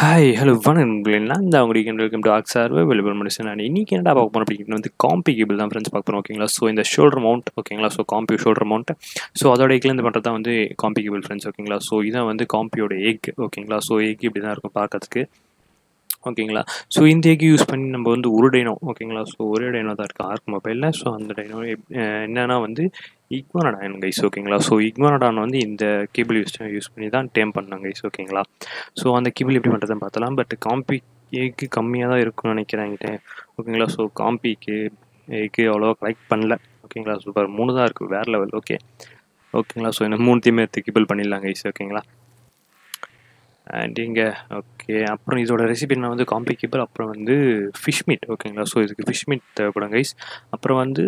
hi hello வணக்கம் நான் தான் உங்களுக்கு வெல்கம் டு ஆக் சார் வெலிபிள் மெடிசன் நான் இன்றைக்கி என்னடா பார்க்க போகிறோம் அப்படிங்கிறது வந்து காம்பி கேபிள் தான் ஃப்ரெண்ட்ஸ் பார்க்க போகிறோம் ஓகேங்களா ஸோ இந்த ஷோல்டர் மவுண்ட் ஓகேங்களா ஸோ காம்பி ஷோல்டர் மவுண்ட் ஸோ அதோட எக்லேருந்து பண்ணுறது தான் வந்து காம்பி கேபிள் ஃப்ரெண்ட்ஸ் ஓகேங்களா ஸோ இதான் வந்து காம்பியோட எக் ஓகேங்களா ஸோ எக் இப்படி தான் இருக்கும் பார்க்கறதுக்கு ஓகேங்களா ஸோ இந்த எக் யூஸ் பண்ணி நம்ம வந்து ஒரு டைனோ ஓகேங்களா ஸோ ஒரே டைனோ தான் இருக்குது ஆர்க் மொபைலில் ஸோ அந்த டைனோ என்னென்னா வந்து இக்வானடான் கைஸ் ஓகேங்களா ஸோ இக்வானடான் வந்து இந்த கேபிள் யூஸ் யூஸ் பண்ணி தான் டேம் பண்ணாங்க கைஸ் ஓகேங்களா ஸோ அந்த கேபிள் எப்படி பண்ணுறதுன்னு பார்த்தலாம் பட் காம்பி ஏக்கு கம்மியாக தான் இருக்கும்னு நினைக்கிறேன் என்கிட்ட ஓகேங்களா ஸோ காம்பிக்கு ஏக்கு அவ்வளோவா கலெக்ட் பண்ணல ஓகேங்களா சூப்பர் மூணு தான் இருக்குது வேறு லெவல் ஓகே ஓகேங்களா ஸோ இந்த மூணுத்தையுமே எடுத்து கேபிள் பண்ணிடலாம் கைஸ் ஓகேங்களா அண்ட் இங்கே ஓகே அப்புறம் இதோட ரெசிபி நான் வந்து காம்பி கேபிள் அப்புறம் வந்து ஃபிஷ் மீட் ஓகேங்களா ஸோ இதுக்கு ஃபிஷ் மீட் தேவைப்படும் கைஸ் அப்புறம் வந்து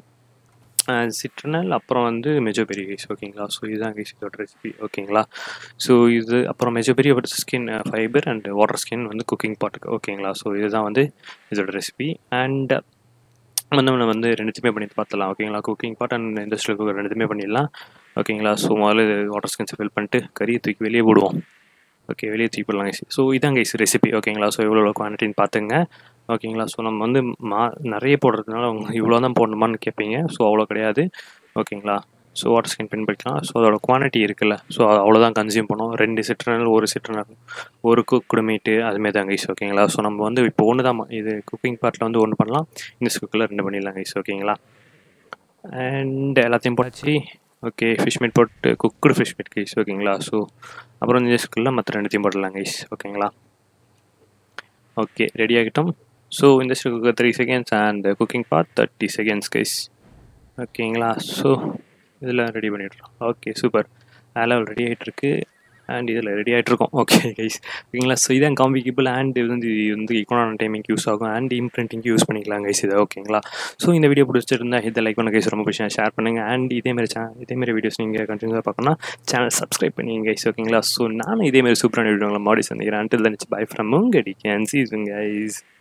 சிட்ரனல் அப்புறம் வந்து மெஜோபெரி கைஸ் ஓகேங்களா ஸோ இதுதான் கைஸ் இதோட ரெசிபி ஓகேங்களா ஸோ இது அப்புறம் மெஜோபெரி but skin fibre and water skin வந்து குக்கிங் பாட்டுக்கு ஓகேங்களா ஸோ இதுதான் வந்து இதோட ரெசிபி அண்ட் வந்து நம்ம வந்து ரெண்டுத்தையுமே பண்ணி பார்த்துலாம் ஓகேங்களா cooking pot and industrial cooker ரெண்டுத்தையுமே பண்ணிடலாம் ஓகேங்களா ஸோ முதல்ல வாட்டர் ஸ்கின்ஸை ஃபில் பண்ணிட்டு கறியை தூக்கி வெளியே போடுவோம் ஓகே வெளியே தூக்கி போடலாம் கைஸ் ஸோ இதான் கைஸ் ரெசிபி ஓகேங்களா ஸோ எவ்வளோ குவான்டிட்டின்னு பார்த்துங்க ஓகேங்களா ஸோ நம்ம வந்து மா நிறைய போடுறதுனால அவங்க இவ்வளோ தான் போடணுமான்னு கேட்பீங்க ஸோ அவ்வளோ கிடையாது ஓகேங்களா ஸோ வாட்டர் ஸ்கின் பின்பற்றிக்கலாம் ஸோ அதோட குவான்டிட்டி இருக்குல்ல ஸோ அவ்வளோதான் கன்சியூம் பண்ணும் ரெண்டு சிட்ரனல் ஒரு சிட்ரனல் ஒரு குக்குடு மீட்டு அதுமாரி தான் கைஸ் ஓகேங்களா ஸோ நம்ம வந்து இப்போ ஒன்று தான் இது குக்கிங் பார்ட்டில் வந்து ஒன்று பண்ணலாம் இந்த குக்கில் ரெண்டு பண்ணிடலாம் கைஸ் ஓகேங்களா அண்ட் எல்லாத்தையும் போட்டாச்சு ஓகே ஃபிஷ் மீட் போட்டு குக்குடு ஃபிஷ் மீட் கைஸ் ஓகேங்களா ஸோ அப்புறம் இந்த ஸ்கில்ல மற்ற ரெண்டுத்தையும் போடலாம் கைஸ் ஓகேங்களா ஓகே ரெடி ஆகிட்டோம் ஸோ இந்த cooker three seconds and cooking part thirty seconds guys ஓகேங்களா ஸோ இதில் ரெடி பண்ணிடுறோம் ஓகே சூப்பர் லெவல் ரெடி ஆகிட்டுருக்கு அண்ட் இதில் ரெடி ஆகிட்ருக்கோம் ஓகே கைஸ் ஓகேங்களா ஸோ இதான் காம்பிக்கபிள் அண்ட் இது வந்து இது வந்து இக்கோனான டைமிங் யூஸ் ஆகும் அண்ட் இம்ப்ரிண்டிங் யூஸ் பண்ணிக்கலாம் கைஸ் இதை ஓகேங்களா ஸோ இந்த வீடியோ பிடிச்சிருந்தா இதை லைக் பண்ண கைஸ் ரொம்ப பிடிச்சா ஷேர் பண்ணுங்கள் அண்ட் இதேமாரி சேனல் இதேமாரி வீடியோஸ் நீங்கள் கண்டினியூஸாக பார்க்கணும்னா சேனல் சப்ஸ்கிரைப் பண்ணிங்க கைஸ் ஓகேங்களா ஸோ நானும் இதேமாரி சூப்பரான வீடியோங்களை மாடி சந்திக்கிறேன் அண்டில் தனிச்சு பை ஃப்ரம் உங்கடி கேன் சீஸ் கைஸ்